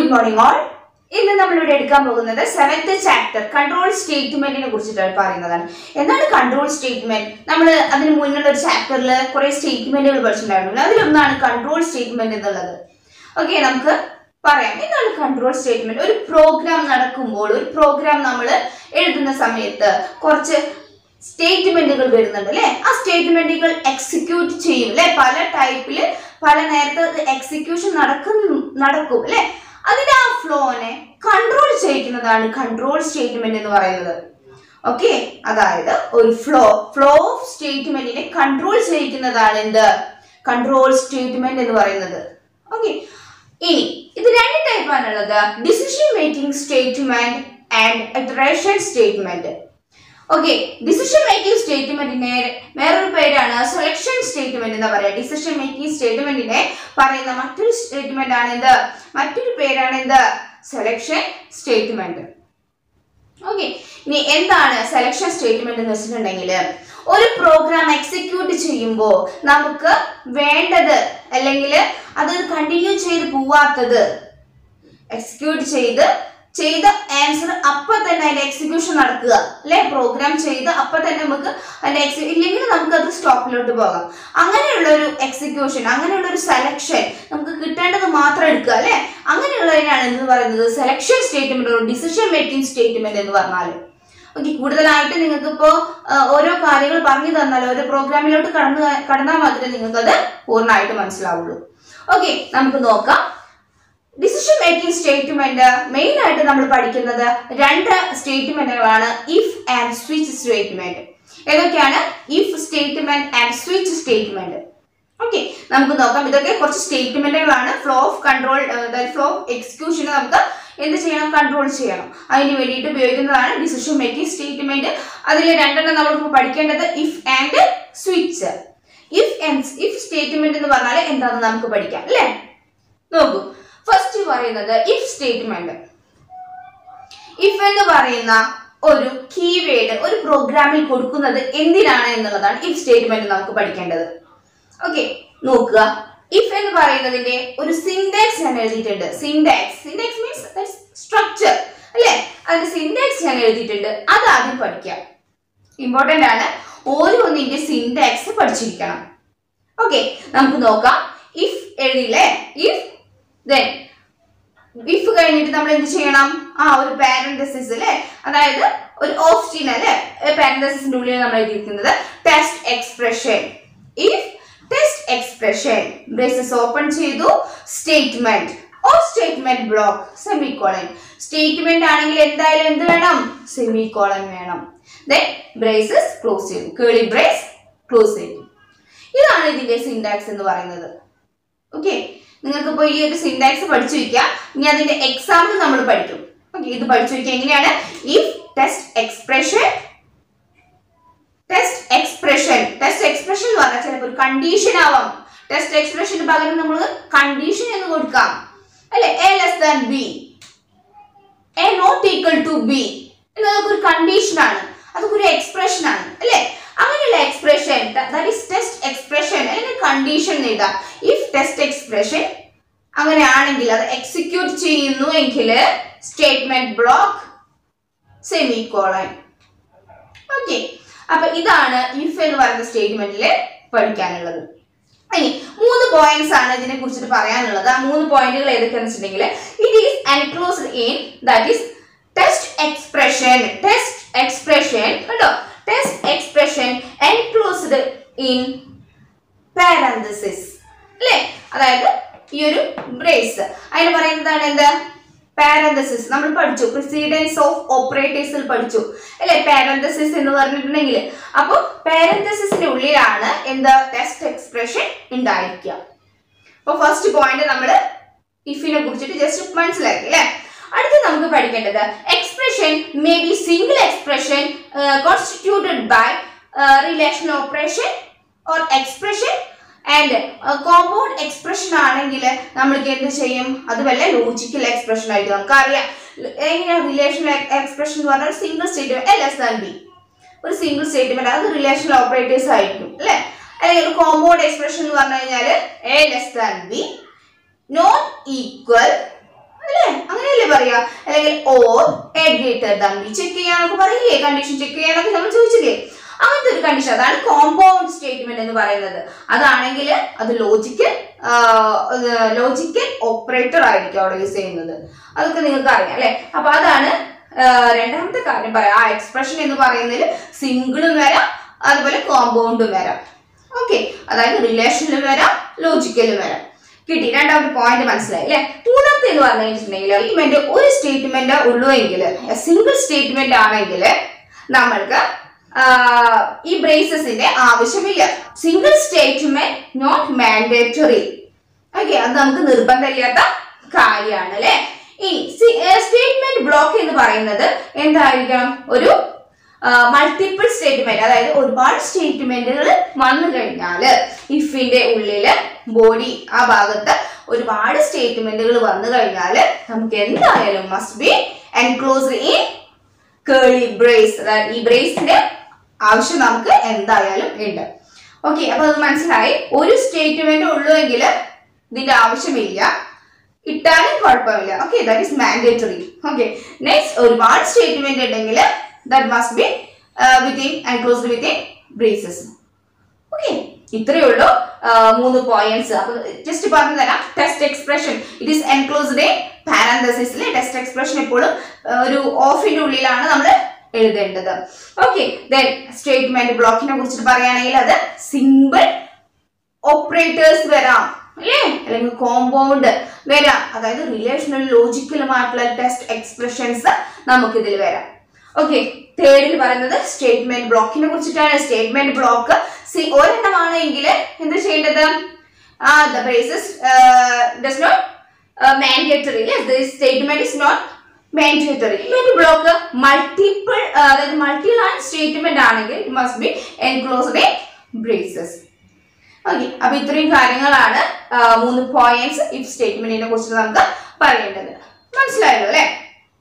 good morning all ഇന്ന് നമ്മളിവിടെ എടുക്കാൻ പോകുന്നത് സെവൻത് ചാപ്റ്റർ കൺട്രോൾ സ്റ്റേറ്റ്മെന്റിനെ കുറിച്ചിട്ടാണ് പറയുന്നതാണ് എന്താണ് കൺട്രോൾ സ്റ്റേറ്റ്മെന്റ് നമ്മൾ അതിന് മുന്നുള്ള ഒരു ചാപ്റ്ററിൽ കുറെ സ്റ്റേറ്റ്മെന്റുകൾ പഠിച്ചിട്ടുണ്ടായിരുന്നു അതിലൊന്നാണ് കൺട്രോൾ സ്റ്റേറ്റ്മെന്റ് എന്നുള്ളത് ഓക്കെ നമുക്ക് പറയാം എന്താണ് കൺട്രോൾ സ്റ്റേറ്റ്മെന്റ് ഒരു പ്രോഗ്രാം നടക്കുമ്പോൾ ഒരു പ്രോഗ്രാം നമ്മൾ എഴുതുന്ന സമയത്ത് കുറച്ച് സ്റ്റേറ്റ്മെന്റുകൾ വരുന്നുണ്ട് അല്ലെ ആ സ്റ്റേറ്റ്മെന്റുകൾ എക്സിക്യൂട്ട് ചെയ്യും അല്ലെ പല ടൈപ്പിൽ പല നേരത്തെ എക്സിക്യൂഷൻ നടക്കും നടക്കും അല്ലെ അതിന്റെ ആ ഫ്ലോനെ കൺട്രോൾ ചെയ്യിക്കുന്നതാണ് കൺട്രോൾ സ്റ്റേറ്റ്മെന്റ് എന്ന് പറയുന്നത് ഓക്കെ അതായത് ഒരു ഫ്ലോ ഫ്ലോ ഓഫ് സ്റ്റേറ്റ്മെന്റിനെ കൺട്രോൾ ചെയ്യിക്കുന്നതാണ് എന്ത് കൺട്രോൾ സ്റ്റേറ്റ്മെന്റ് എന്ന് പറയുന്നത് ഓക്കെ ഇനി ഇത് രണ്ട് ടൈപ്പാണുള്ളത് decision making statement and iteration statement okay decision making സ്റ്റേറ്റ്മെന്റിനെ വേറൊരു പേരാണ് സെലക്ഷൻ സ്റ്റേറ്റ്മെന്റ് എന്ന് പറയാം ഡിസിഷൻ മേക്കിംഗ് സ്റ്റേറ്റ്മെന്റിനെ പറയുന്ന മറ്റൊരു സ്റ്റേറ്റ്മെന്റ് ആണ് എന്ത് മറ്റൊരു പേരാണ് എന്ത് സെലക്ഷൻ സ്റ്റേറ്റ്മെന്റ് ഓക്കെ ഇനി എന്താണ് സെലക്ഷൻ സ്റ്റേറ്റ്മെന്റ് എന്ന് വെച്ചിട്ടുണ്ടെങ്കിൽ ഒരു പ്രോഗ്രാം എക്സിക്യൂട്ട് ചെയ്യുമ്പോൾ നമുക്ക് വേണ്ടത് അല്ലെങ്കിൽ അത് കണ്ടിന്യൂ ചെയ്ത് പോവാത്തത് എക്സിക്യൂട്ട് ചെയ്ത് ചെയ്ത ആൻസർ അപ്പൊ തന്നെ അതിന്റെ എക്സിക്യൂഷൻ നടക്കുക അല്ലെ പ്രോഗ്രാം ചെയ്ത് അപ്പൊ തന്നെ നമുക്ക് അതിന്റെ എക്സി ഇല്ലെങ്കിൽ നമുക്ക് അത് സ്റ്റോപ്പിലോട്ട് പോകാം അങ്ങനെയുള്ള ഒരു എക്സിക്യൂഷൻ അങ്ങനെയുള്ള ഒരു സെലക്ഷൻ നമുക്ക് കിട്ടേണ്ടത് മാത്രം എടുക്കുക അല്ലെ അങ്ങനെയുള്ളതിനാണ് എന്ന് പറയുന്നത് സെലക്ഷൻ സ്റ്റേറ്റ്മെന്റ് ഒരു ഡിസിഷൻ മേക്കിംഗ് സ്റ്റേറ്റ്മെന്റ് എന്ന് പറഞ്ഞാൽ ഓക്കെ കൂടുതലായിട്ട് നിങ്ങൾക്ക് ഇപ്പോൾ ഓരോ കാര്യങ്ങൾ പറഞ്ഞു തന്നാൽ ഓരോ പ്രോഗ്രാമിലോട്ട് കടന്നു കടന്നാൽ മാത്രമേ നിങ്ങൾക്കത് പൂർണ്ണമായിട്ട് മനസ്സിലാവുള്ളൂ ഓക്കെ നമുക്ക് നോക്കാം ഡിസിഷൻ മേക്കിംഗ് സ്റ്റേറ്റ്മെന്റ് മെയിൻ ആയിട്ട് നമ്മൾ പഠിക്കുന്നത് രണ്ട് സ്റ്റേറ്റ്മെന്റുകളാണ് ഇഫ് ആൻഡ് സ്വിച്ച് സ്റ്റേറ്റ്മെന്റ് ഏതൊക്കെയാണ് if statement and switch statement okay നമുക്ക് നോക്കാം ഇതൊക്കെ കുറച്ച് സ്റ്റേറ്റ്മെന്റുകളാണ് ഫ്ലോ ഓഫ് കൺട്രോൾ അതായത് ഫ്ലോ ഓഫ് എക്സിക്യൂഷന് നമുക്ക് എന്ത് ചെയ്യണം കൺട്രോൾ ചെയ്യണം അതിന് വേണ്ടിയിട്ട് ഉപയോഗിക്കുന്നതാണ് ഡിസിഷൻ മേക്കിംഗ് സ്റ്റേറ്റ്മെന്റ് അതിൽ രണ്ടെണ്ണം നമ്മൾക്ക് പഠിക്കേണ്ടത് if and switch if and if statement എന്ന് പറഞ്ഞാൽ എന്താണെന്ന് നമുക്ക് പഠിക്കാം അല്ലേ നോക്കൂ ഫസ്റ്റ് പറയുന്നത് ഇഫ് സ്റ്റേറ്റ്മെന്റ് ഇഫ് എന്ന് പറയുന്ന ഒരു കീവേഡ് ഒരു പ്രോഗ്രാമിൽ കൊടുക്കുന്നത് എന്തിനാണ് എന്നുള്ളതാണ് ഇഫ് സ്റ്റേറ്റ്മെന്റ് നമുക്ക് പഠിക്കേണ്ടത് ഓക്കെ നോക്കുക ഇഫ് എന്ന് പറയുന്നതിന്റെ ഒരു സിൻടാക്സ് ഞാൻ എഴുതിയിട്ടുണ്ട് സിൻടാക്സ് സിൻടാക്സ് മീൻസ് സ്ട്രക്ചർ അല്ലേ അതിന്റെ സിൻടാക്സ് ഞാൻ എഴുതിയിട്ടുണ്ട് അത് ആദ്യം പഠിക്കാം ഇമ്പോർട്ടന്റ് ആണ് ഓരോന്നിന്റെ സിൻടാക്സ് പഠിച്ചിരിക്കണം ഓക്കെ നമുക്ക് നോക്കാം ഇഫ് എഴുതിയില്ലേ ഇഫ് ദെൻ ഇഫ് കഴിഞ്ഞിട്ട് നമ്മൾ എന്ത് ചെയ്യണം ആ ഒരു പാരന്തസിസ് അല്ലേ അതായത് ഒരു ഓപ്ഷൻ അല്ലേ പാരന്തസിന്റെ ഉള്ളിൽ നമ്മൾ എഴുതിയിരിക്കുന്നത് test expression if test expression braces open ചെയ്തു സ്റ്റേറ്റ്മെന്റ് ഓ സ്റ്റേറ്റ്മെന്റ് ബ്ലോക്ക് സെമിക്കോളൻ സ്റ്റേറ്റ്മെന്റ് ആണെങ്കിൽ എന്തായാലും എന്ത് വേണം സെമിക്കോളൻ വേണം ദെൻ ബ്രേസസ് ക്ലോസ് ചെയ്തു കേളി ബ്രേസ് ക്ലോസ് ചെയ്തു ഇതാണ് ഇതിന്റെ സിൻടാക്സ് എന്ന് പറയുന്നത് ഓക്കെ നിങ്ങൾക്ക് ഇപ്പോൾ ഈ ഒരു സിൻടാക്സ് പഠിച്ചു വയ്ക്കുക ഇനി അതിന്റെ എക്സാമ്പിൾ നമ്മൾ പഠിക്കും ഓക്കെ ഇത് പഠിച്ചു വയ്ക്കുക എങ്ങനെയാണ് if test expression test expression test expression എന്ന് പറഞ്ഞാൽ ചിലപ്പോൾ ഒരു കണ്ടീഷൻ ആവാം ടെസ്റ്റ് എക്സ്പ്രഷന് പകരം നമ്മൾ കണ്ടീഷൻ എന്ന് കൊടുക്കാം അല്ലെ A less than B A not equal to B എന്നതൊക്കെ ഒരു കണ്ടീഷൻ ആണ് അതൊക്കെ ഒരു എക്സ്പ്രഷൻ ആണ് അല്ലെ അങ്ങനെയുള്ള expression that is test expression അല്ലെങ്കിൽ കണ്ടീഷൻ എഴുതാം ഇഫ് ടെസ്റ്റ് എക്സ്പ്രഷൻ അങ്ങനെയാണെങ്കിൽ അത് എക്സിക്യൂട്ട് ചെയ്യുന്നു എങ്കിൽ statement block semicolon okay അപ്പൊ ഇതാണ് ഇഫ് എന്ന് പറയുന്ന സ്റ്റേറ്റ്മെന്റിൽ പഠിക്കാനുള്ളത് ഇനി മൂന്ന് പോയിന്റ്സ് ആണ് ഇതിനെ കുറിച്ചിട്ട് പറയാനുള്ളത് ആ മൂന്ന് പോയിന്റുകൾ ഏതൊക്കെയാണെന്ന് വെച്ചിട്ടുണ്ടെങ്കിൽ it is enclosed in that is test expression test expression കണ്ടോ test expression enclosed in parenthesis അല്ലേ അതായത് ഈ ഒരു ബ്രേസ് അതിന് പറയുന്നതാണ് എന്ത് പാരന്തസിസ് നമ്മൾ പഠിച്ചു പ്രിസീഡൻസ് ഓഫ് ഓപ്പറേറ്റേഴ്സിൽ പഠിച്ചു അല്ലെ പാരന്തസിസ് എന്ന് പറഞ്ഞിട്ടുണ്ടെങ്കിൽ അപ്പോൾ പാരന്തസിസിന്റെ ഉള്ളിലാണ് എന്ത് ടെസ്റ്റ് എക്സ്പ്രഷൻ ഉണ്ടായിരിക്കുക അപ്പോൾ ഫസ്റ്റ് പോയിന്റ് നമ്മൾ ഇഫിനെ കുറിച്ചിട്ട് ജസ്റ്റ് മനസ്സിലാക്കി അല്ലേ അടുത്ത് നമുക്ക് പഠിക്കേണ്ടത് expression may be single expression constituted by relation operation or expression and compound expression ആണെങ്കിൽ നമ്മൾക്ക് എന്ത് ചെയ്യും അത് വല്ല ലോജിക്കൽ എക്സ്പ്രഷൻ ആയിട്ട് നമുക്കറിയാം എങ്ങനെയാണ് റിലേഷൻ എക്സ്പ്രഷൻ എന്ന് പറഞ്ഞാൽ single statement L S than B ഒരു സിംഗിൾ സ്റ്റേറ്റ്മെന്റ് അത് റിലേഷണൽ ഓപ്പറേറ്റേഴ്സ് ആയിരിക്കും അല്ലെ അല്ലെങ്കിൽ ഒരു കോമ്പൗണ്ട് എക്സ്പ്രഷൻ എന്ന് പറഞ്ഞു കഴിഞ്ഞാൽ A less than B not equal അല്ലേ പറയാ അല്ലെങ്കിൽ or A greater than B check ചെയ്യാനൊക്കെ പറയില്ലേ കണ്ടീഷൻ ചെക്ക് ചെയ്യാനൊക്കെ നമ്മൾ ചോദിച്ചില്ലേ അങ്ങനത്തെ ഒരു കണ്ടീഷൻ അതാണ് കോമ്പൗണ്ട് സ്റ്റേറ്റ്മെന്റ് എന്ന് പറയുന്നത് അതാണെങ്കിൽ അത് ലോജിക്കൽ ലോജിക്കൽ ഓപ്പറേറ്റർ ആയിരിക്കും അവിടെ യൂസ് ചെയ്യുന്നത് അതൊക്കെ നിങ്ങൾക്ക് അറിയാം അല്ലെ അപ്പൊ അതാണ് ആ, രണ്ടാമത്തെ കാര്യം പറയാം ആ എക്സ്പ്രഷൻ എന്ന് പറയുന്നതിൽ സിംഗിളും വരാം അതുപോലെ കോമ്പൗണ്ടും വരാം ഓക്കെ അതായത് റിലേഷനിലും വരാം ലോജിക്കലും വരാം കിട്ടി രണ്ടാമത്തെ പോയിന്റ് മനസ്സിലായി അല്ലെ മൂന്നാമത്തെ എന്ന് പറഞ്ഞു കഴിഞ്ഞിട്ടുണ്ടെങ്കിൽ സ്റ്റേറ്റ്മെന്റ് ഒരു സ്റ്റേറ്റ്മെന്റ് ഉള്ളൂ എങ്കിൽ സിംഗിൾ സ്റ്റേറ്റ്മെന്റ് ആണെങ്കിൽ നമ്മൾക്ക് ആ, ഈ ബ്രേസസിന്റെ ആവശ്യമില്ല single statement not mandatory okay അത് നമുക്ക് നിർബന്ധമില്ലാത്ത കാര്യമാണ് അല്ലെ ഇനി സ്റ്റേറ്റ്മെന്റ് ബ്ലോക്ക് എന്ന് പറയുന്നത് എന്തായിരിക്കണം ഒരു മൾട്ടിപ്പിൾ സ്റ്റേറ്റ്മെന്റ് അതായത് ഒരുപാട് സ്റ്റേറ്റ്മെന്റുകൾ വന്നു കഴിഞ്ഞാൽ ഇഫിന്റെ ഉള്ളില് ബോഡി ആ ഭാഗത്ത് ഒരുപാട് സ്റ്റേറ്റ്മെന്റുകൾ വന്നു കഴിഞ്ഞാൽ നമുക്ക് എന്തായാലും must be enclosed in curly brace അതായത് ഈ ബ്രേസിന്റെ ആവശ്യം നമുക്ക് എന്തായാലും ഉണ്ട് ഓക്കെ അപ്പൊ അത് മനസ്സിലായി ഒരു സ്റ്റേറ്റ്മെന്റ് ഉള്ളൂ എങ്കിൽ ഇതിന്റെ ആവശ്യമില്ല ഇട്ടാലും കുഴപ്പമില്ല okay that is mandatory okay next ഒരുപാട് സ്റ്റേറ്റ്മെന്റ് ഉണ്ടെങ്കിൽ that must be within enclosed within braces okay ഇത്രയേ ഉള്ളൂ ആ, മൂന്ന് പോയിന്റ്സ് അപ്പൊ ജസ്റ്റ് പറഞ്ഞു തരാം test expression it is enclosed in പാരാന്തസിസിൽ ടെസ്റ്റ് എക്സ്പ്രഷൻ എപ്പോഴും ആ, ഒരു ഓഫിന്റെ ഉള്ളിലാണ് നമ്മൾ എഴുതേണ്ടത് ഓക്കെ ദെൻ സ്റ്റേറ്റ്മെന്റ് ബ്ലോക്കിനെ കുറിച്ചിട്ട് പറയുകയാണെങ്കിൽ അത് സിമ്പിൾ ഓപ്പറേറ്റേഴ്സ് വരാം അല്ലേ അല്ലെങ്കിൽ കോമ്പൗണ്ട് വരാം അതായത് റിലേഷണൽ ലോജിക്കലുമായിട്ടുള്ള ടെസ്റ്റ് എക്സ്പ്രഷൻസ് നമുക്ക് ഇതിൽ വരാം ഓക്കെ തേർഡിൽ പറയുന്നത് സ്റ്റേറ്റ്മെന്റ് ബ്ലോക്കിനെ കുറിച്ചിട്ടാണ് സ്റ്റേറ്റ്മെന്റ് ബ്ലോക്ക് സി ഒരെണ്ണമാണ് എങ്കിൽ എന്ത് ചെയ്യേണ്ടത് ആ the braces does not mandatory statement is not mandatory statement block multiple അതായത് മൾട്ടി ലൈൻ സ്റ്റേറ്റ്മെന്റ് ആണെങ്കിൽ must be enclosed braces okay അപ്പൊ ഇത്രയും കാര്യങ്ങളാണ് ആ, മൂന്ന് പോയിന്റ്സ് ഇഫ് സ്റ്റേറ്റ്മെന്റിനെ കുറിച്ച് നമുക്ക് പറയേണ്ടത് മനസ്സിലായല്ലോ അല്ലെ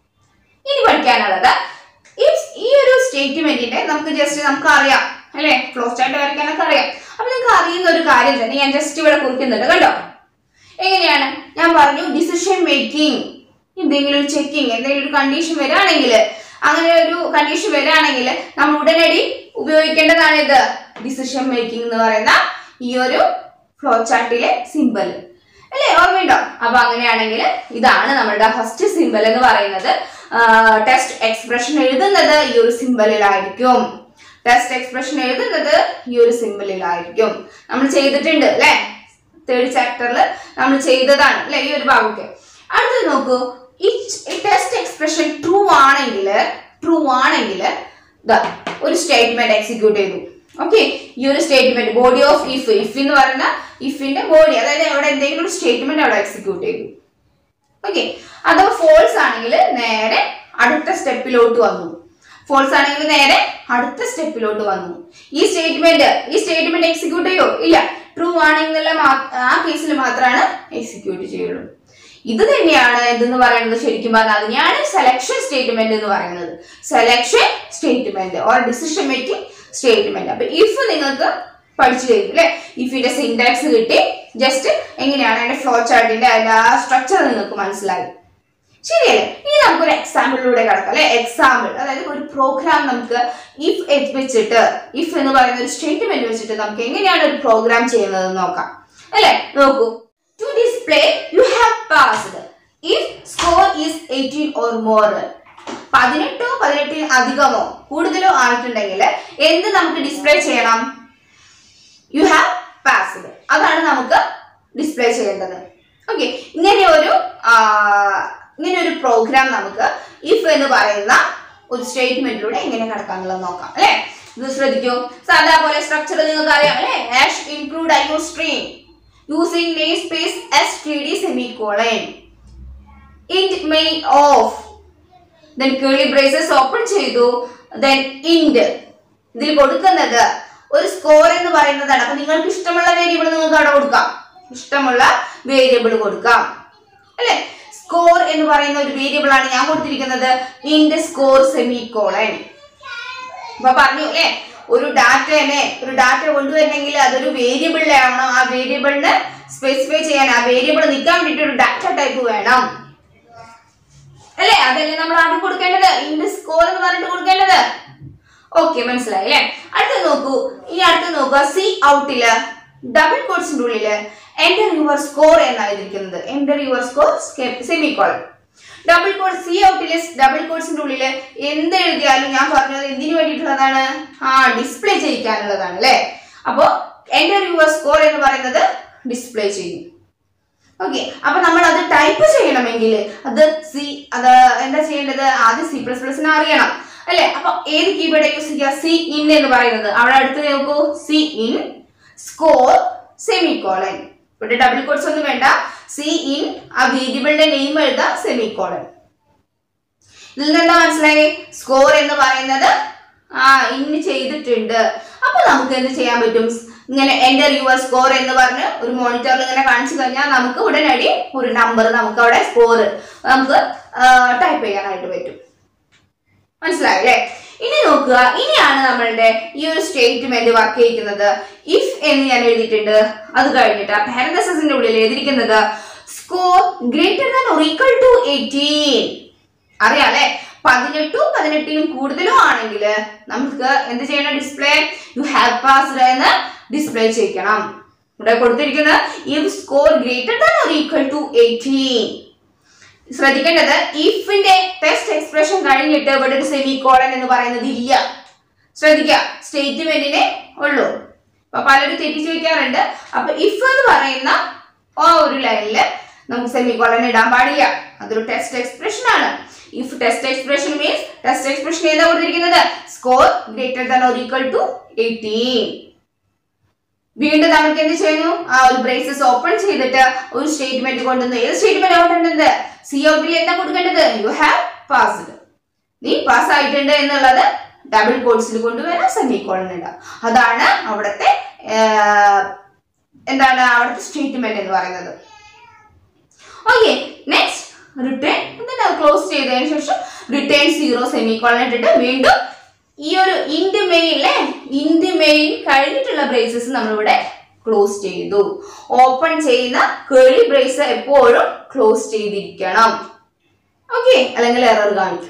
ഇനി പഠിക്കാനുള്ളത് ഈ ഈ ഒരു സ്റ്റേറ്റ്മെന്റിന്റെ നമുക്ക് ജസ്റ്റ് നമുക്ക് അറിയാം അല്ലെ ഫ്ലോ ചാർട്ട് വരയ്ക്കാനൊക്കെ അറിയാം അപ്പൊ നിങ്ങൾക്ക് അറിയുന്ന ഒരു കാര്യം തന്നെ ഞാൻ ജസ്റ്റ് ഇവിടെ കുറിക്കുന്നുണ്ട് കണ്ടോ എങ്ങനെയാണ് ഞാൻ പറഞ്ഞു ഡിസിഷൻ മേക്കിംഗ് എന്തെങ്കിലും ഒരു ചെക്കിങ് എന്തെങ്കിലും ഒരു കണ്ടീഷൻ വരികയാണെങ്കിൽ അങ്ങനെ ഒരു കണ്ടീഷൻ വരികയാണെങ്കിൽ നമ്മൾ ഉടനടി ഉപയോഗിക്കേണ്ടതാണ് ഇത് ഡിസിഷൻ മേക്കിംഗ് എന്ന് പറയുന്ന ഈ ഒരു ഫ്ലോ ചാർട്ടിലെ സിമ്പൽ അല്ലേ ഓർമ്മയുണ്ടോ അപ്പൊ അങ്ങനെയാണെങ്കിൽ ഇതാണ് നമ്മുടെ ഫസ്റ്റ് സിമ്പൽ എന്ന് പറയുന്നത് ടെസ്റ്റ് എക്സ്പ്രഷൻ എഴുതുന്നത് ഈ ഒരു സിമ്പലിലായിരിക്കും ടെസ്റ്റ് എക്സ്പ്രഷൻ എഴുതുന്നത് ഈ ഒരു സിമ്പലിലായിരിക്കും നമ്മൾ ചെയ്തിട്ടുണ്ട് അല്ലേ തേർഡ് ചാപ്റ്ററിൽ നമ്മൾ ചെയ്തതാണ് അല്ലെ ഈ ഒരു ഭാഗമൊക്കെ അടുത്തത് നോക്കൂ ഈ ടെസ്റ്റ് എക്സ്പ്രഷൻ ട്രൂ ആണെങ്കിൽ ട്രൂ ആണെങ്കിൽ ദാ ഒരു സ്റ്റേറ്റ്മെന്റ് എക്സിക്യൂട്ട് ചെയ്തു ഓക്കെ ഈ ഒരു statement body of if if എന്ന് പറയുന്ന ഇഫിന്റെ ബോഡി അതായത് അവിടെ എന്തെങ്കിലും ഒരു സ്റ്റേറ്റ്മെന്റ് അവിടെ എക്സിക്യൂട്ട് ചെയ്തു ഓക്കെ അഥവാ ഫോൾസ് ആണെങ്കിൽ നേരെ അടുത്ത സ്റ്റെപ്പിലോട്ട് വന്നു ഫോൾസ് ആണെങ്കിൽ നേരെ അടുത്ത സ്റ്റെപ്പിലോട്ട് വന്നു ഈ സ്റ്റേറ്റ്മെന്റ് ഈ സ്റ്റേറ്റ്മെന്റ് എക്സിക്യൂട്ട് ചെയ്യോ ഇല്ല ട്രൂ ആണെന്നുള്ള മാ- ആ കേസിൽ മാത്രമാണ് എക്സിക്യൂട്ട് ചെയ്യുള്ളൂ ഇത് തന്നെയാണ് എന്തെന്ന് പറയുന്നത് ശരിക്കും പറഞ്ഞാൽ അതിനെയാണ് സെലക്ഷൻ സ്റ്റേറ്റ്മെന്റ് എന്ന് പറയുന്നത് selection statement or decision making statement അപ്പൊ ഇഫ് നിങ്ങൾക്ക് പഠിച്ചു കഴിഞ്ഞു അല്ലെ ഇഫിന്റെ സിൻടാക്സ് കിട്ടി ജസ്റ്റ് എങ്ങനെയാണ് അതിന്റെ ഫ്ലോ ചാർട്ടിന്റെ അതിന്റെ ആ സ്ട്രക്ചർ നിങ്ങൾക്ക് മനസ്സിലായി ശരിയല്ലേ ഇനി നമുക്കൊരു എക്സാമ്പിളിലൂടെ കിടക്കാം അല്ലെ എക്സാമ്പിൾ അതായത് ഒരു പ്രോഗ്രാം നമുക്ക് ഇഫ് വെച്ചിട്ട് ഇഫ് എന്ന് പറയുന്ന ഒരു സ്റ്റേറ്റ്മെന്റ് വെച്ചിട്ട് നമുക്ക് എങ്ങനെയാണ് ഒരു പ്രോഗ്രാം ചെയ്യുന്നത് നോക്കാം അല്ലെ നോക്കൂ to display you have passed if score is eighteen or more പതിനെട്ടോ പതിനെട്ടിൽ അധികമോ കൂടുതലോ ആയിട്ടുണ്ടെങ്കിൽ എന്ത് നമുക്ക് ഡിസ്പ്ലേ ചെയ്യണം യു ഹാവ് പാസ്ഡ് അതാണ് നമുക്ക് ഡിസ്പ്ലേ ചെയ്യേണ്ടത് ഓക്കെ ഇങ്ങനെ ഒരു ആ, ഇങ്ങനെ ഒരു പ്രോഗ്രാം നമുക്ക് ഇഫ് എന്ന് പറയുന്ന ഒരു സ്റ്റേറ്റ്മെന്റിലൂടെ എങ്ങനെ കടക്കാന്നുള്ളത് നോക്കാം അല്ലെ ഇത് ശ്രദ്ധിക്കൂ സാധാ പോലെ സ്ട്രക്ചർ നിങ്ങൾക്ക് അറിയാം അല്ലെ hash include iostream using namespace S T D semicolon int main of then curly braces open ചെയ്തു ദെൻ ഇൻഡ് ഇതിൽ കൊടുക്കുന്നത് ഒരു സ്കോർ എന്ന് പറയുന്നതാണ് അപ്പൊ നിങ്ങൾക്ക് ഇഷ്ടമുള്ള വേരിയബിൾ നിങ്ങൾക്ക് അവിടെ കൊടുക്കാം ഇഷ്ടമുള്ള വേരിയബിൾ കൊടുക്കാം അല്ലെ സ്കോർ എന്ന് പറയുന്ന ഒരു വേരിയബിൾ ആണ് ഞാൻ കൊടുത്തിരിക്കുന്നത് ഇൻഡ് സ്കോർ സെമി കോളൻ അപ്പൊ പറഞ്ഞു അല്ലെ ഒരു ഡാറ്റനെ ഒരു ഡാറ്റ കൊണ്ടുവരണമെങ്കിൽ അതൊരു വേരിയബിളിലാവണം ആ വേരിയബിളിന് സ്പെസിഫൈ ചെയ്യാൻ ആ വേരിയബിൾ നിൽക്കാൻ വേണ്ടിയിട്ട് ഒരു ഡാറ്റ ടൈപ്പ് വേണം അല്ലേ അതല്ലേ നമ്മൾ ആദ്യം കൊടുക്കേണ്ടത് ഇൻഡ് സ്കോർ എന്ന് പറഞ്ഞിട്ട് കൊടുക്കേണ്ടത് ഓക്കെ മനസ്സിലായി അല്ലേ അടുത്ത നോക്കൂ ഇനി അടുത്ത നോക്കുക സി ഔട്ടില് ഡബിൾ കോഡ്സിന്റെ ഉള്ളില് എന്റർ യുവർ സ്കോർ എന്നാണ് എഴുതിയിരിക്കുന്നത് enter your score semicolon double quote C ഔട്ടിലെ ഡബിൾ കോഡ്സിന്റെ ഉള്ളില് എന്ത് എഴുതിയാലും ഞാൻ പറഞ്ഞത് എന്തിനു വേണ്ടിയിട്ടുള്ളതാണ് ആ ഡിസ്പ്ലേ ചെയ്യിക്കാനുള്ളതാണ് അല്ലേ അപ്പോ എന്റർ യുവർ സ്കോർ എന്ന് പറയുന്നത് ഡിസ്പ്ലേ ചെയ്യും ഓക്കെ അപ്പൊ നമ്മൾ അത് ടൈപ്പ് ചെയ്യണമെങ്കിൽ അത് സി അത് എന്താ ചെയ്യേണ്ടത് ആദ്യം സി പ്ലസ് പ്ലസിനെ അറിയണം അല്ലെ അപ്പൊ ഏത് കീബോർഡ് യൂസ് ചെയ്യുക സി ഇൻ എന്ന് പറയുന്നത് അവിടെ അടുത്ത് നോക്കൂ cin score semicolon ഇവിടെ ഡബിൾ കോഡ്സ് ഒന്നും വേണ്ട സി ഇൻ ആ വേരിയബിളിന്റെ നെയിം എഴുതാം സെമി കോളൻ ഇതിൽ നിന്ന് എന്താ മനസ്സിലായി സ്കോർ എന്ന് പറയുന്നത് ആ ഇന്ന് ചെയ്തിട്ടുണ്ട് അപ്പൊ നമുക്ക് എന്ത് ചെയ്യാൻ പറ്റും ഇങ്ങനെ എന്റർ യുവർ സ്കോർ എന്ന് പറഞ്ഞ് ഒരു മോണിറ്ററിൽ ഇങ്ങനെ കാണിച്ചു കഴിഞ്ഞാൽ നമുക്ക് ഉടനടി ഒരു നമ്പർ നമുക്ക് അവിടെ സ്കോർ നമുക്ക് ടൈപ്പ് ചെയ്യാനായിട്ട് പറ്റും മനസ്സിലായി അല്ലേ ഇനി നോക്കുക ഇനിയാണ് നമ്മളുടെ ഈ ഒരു സ്റ്റേറ്റ്മെന്റ് വർക്ക് ചെയ്യിക്കുന്നത് ഇഫ് എന്ന് ഞാൻ എഴുതിയിട്ടുണ്ട് അത് കഴിഞ്ഞിട്ട് ആ പാരന്തസിന്റെ ഉള്ളിൽ എഴുതിയിരിക്കുന്നത് score greater than or equal to eighteen അറിയാലേ പതിനെട്ടും പതിനെട്ടിനും കൂടുതലും ആണെങ്കിൽ നമുക്ക് എന്ത് ചെയ്യണം ഡിസ്പ്ലേ യു ഹാവ് പാസ്ഡ് എന്ന് ഡിസ്പ്ലേ ചെയ്യിക്കണം ഇവിടെ കൊടുത്തിരിക്കുന്നത് if score greater than or equal to eighteen ശ്രദ്ധിക്കേണ്ടത് ഇഫിന്റെ ടെസ്റ്റ് എക്സ്പ്രഷൻ കഴിഞ്ഞിട്ട് ഇവിടെ ഒരു സെമി കോളൻ എന്ന് പറയുന്നത് ഇല്ല ശ്രദ്ധിക്കുക സ്റ്റേറ്റ്മെന്റിനെ ഉള്ളൂ അപ്പൊ പലരും തെറ്റിച്ച് വെക്കാറുണ്ട് അപ്പൊ ഇഫ് എന്ന് പറയുന്ന ആ ഒരു ലൈനിൽ നമുക്ക് സെമി കോളൻ ഇടാൻ പാടില്ല അതൊരു ടെസ്റ്റ് എക്സ്പ്രഷൻ ആണ് if test expression means test expression ഏതാ കൊടുത്തിരിക്കുന്നത് score greater than or equal to eighteen വീണ്ടും നമുക്ക് എന്ത് ചെയ്യുന്നു ആ ഒരു ബ്രേസസ് ഓപ്പൺ ചെയ്തിട്ട് ഒരു സ്റ്റേറ്റ്മെന്റ് കൊണ്ടുവന്നു ഏത് സ്റ്റേറ്റ്മെന്റ് കൊണ്ടുവന്നത് സി ഔട്ടിൽ എന്താ കൊടുക്കേണ്ടത് യു ഹാവ് പാസ്ഡ് നീ പാസ് ആയിട്ടുണ്ട് എന്നുള്ളത് ഡബിൾ കോഡ്സിൽ കൊണ്ടുവരാം സെമി കോളൻ ഇടാം അതാണ് അവിടുത്തെ ആ, എന്താണ് അവിടുത്തെ സ്റ്റേറ്റ്മെന്റ് എന്ന് പറയുന്നത് ഓക്കെ നെക്സ്റ്റ് റിട്ടേൺ എന്നിട്ട് ക്ലോസ് ചെയ്തതിന് ശേഷം റിട്ടേൺ സീറോ സെമി കോളൻ ഇട്ടിട്ട് വീണ്ടും ഈ ഒരു ഇൻഡ് മെയിനിലെ ഇൻഡ് മെയിൻ കഴിഞ്ഞിട്ടുള്ള ബ്രേസസ് നമ്മളിവിടെ ക്ലോസ് ചെയ്തു ഓപ്പൺ ചെയ്യുന്ന കേളി ബ്രേസ് എപ്പോഴും ക്ലോസ് ചെയ്തിരിക്കണം ഓക്കെ അല്ലെങ്കിൽ എറർ കാണിക്കും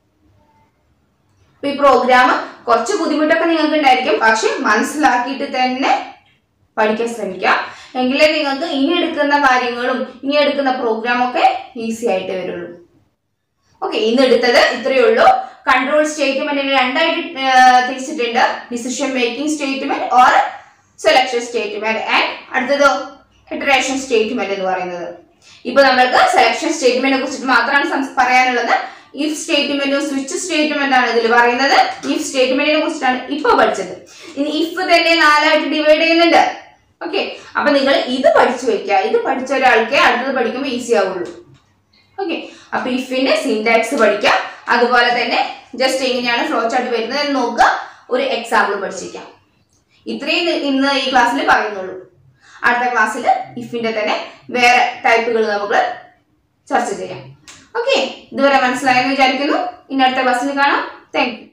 അപ്പൊ ഈ പ്രോഗ്രാം കുറച്ച് ബുദ്ധിമുട്ടൊക്കെ നിങ്ങൾക്ക് ഉണ്ടായിരിക്കും പക്ഷെ മനസ്സിലാക്കിയിട്ട് തന്നെ പഠിക്കാൻ ശ്രമിക്കാം എങ്കിലേ നിങ്ങൾക്ക് ഇനി എടുക്കുന്ന കാര്യങ്ങളും ഇനി എടുക്കുന്ന പ്രോഗ്രാം ഒക്കെ ഈസി ആയിട്ട് വരുള്ളൂ ഓക്കെ ഇന്ന് എടുത്തത് ഇത്രയേ ഉള്ളൂ കൺട്രോൾ സ്റ്റേറ്റ്മെന്റിനെ രണ്ടായിട്ട് ആ, തിരിച്ചിട്ടുണ്ട് decision making statement or selection statement and അടുത്തതോ ഇറ്ററേഷൻ സ്റ്റേറ്റ്മെന്റ് എന്ന് പറയുന്നത് ഇപ്പൊ നമ്മൾക്ക് സെലക്ഷൻ സ്റ്റേറ്റ്മെന്റിനെ കുറിച്ചിട്ട് മാത്രമാണ് സംസ് പറയാനുള്ളത് ഇഫ് സ്റ്റേറ്റ്മെന്റും സ്വിച്ച് സ്റ്റേറ്റ്മെന്റ് ആണ് ഇതിൽ പറയുന്നത് ഇഫ് സ്റ്റേറ്റ്മെന്റിനെ കുറിച്ചിട്ടാണ് ഇപ്പൊ പഠിച്ചത് ഇനി ഇഫ് തന്നെ നാലായിട്ട് ഡിവൈഡ് ചെയ്യുന്നുണ്ട് ഓക്കെ അപ്പൊ നിങ്ങൾ ഇത് പഠിച്ചു വെക്കുക ഇത് പഠിച്ച ഒരാൾക്ക് അടുത്തത് പഠിക്കുമ്പോൾ ഈസി ആവുള്ളൂ ഓക്കെ അപ്പൊ ഇഫിന്റെ സിൻടാക്സ് പഠിക്കാം അതുപോലെ തന്നെ ജസ്റ്റ് എങ്ങനെയാണ് ഫ്ലോ ചാർട്ട് വരുന്നത് എന്ന് നോക്കുക ഒരു എക്സാമ്പിൾ പഠിച്ചിരിക്കാം ഇത്രയും ഇന്ന് ഇന്ന് ഈ ക്ലാസ്സിൽ പറയുന്നുള്ളൂ അടുത്ത ക്ലാസ്സിൽ ഇഫിന്റെ തന്നെ വേറെ ടൈപ്പുകൾ നമുക്ക് ചർച്ച ചെയ്യാം ഓക്കെ ഇതുവരെ മനസ്സിലായെന്ന് വിചാരിക്കുന്നു ഇനി അടുത്ത ക്ലാസ്സിൽ കാണാം താങ്ക് യു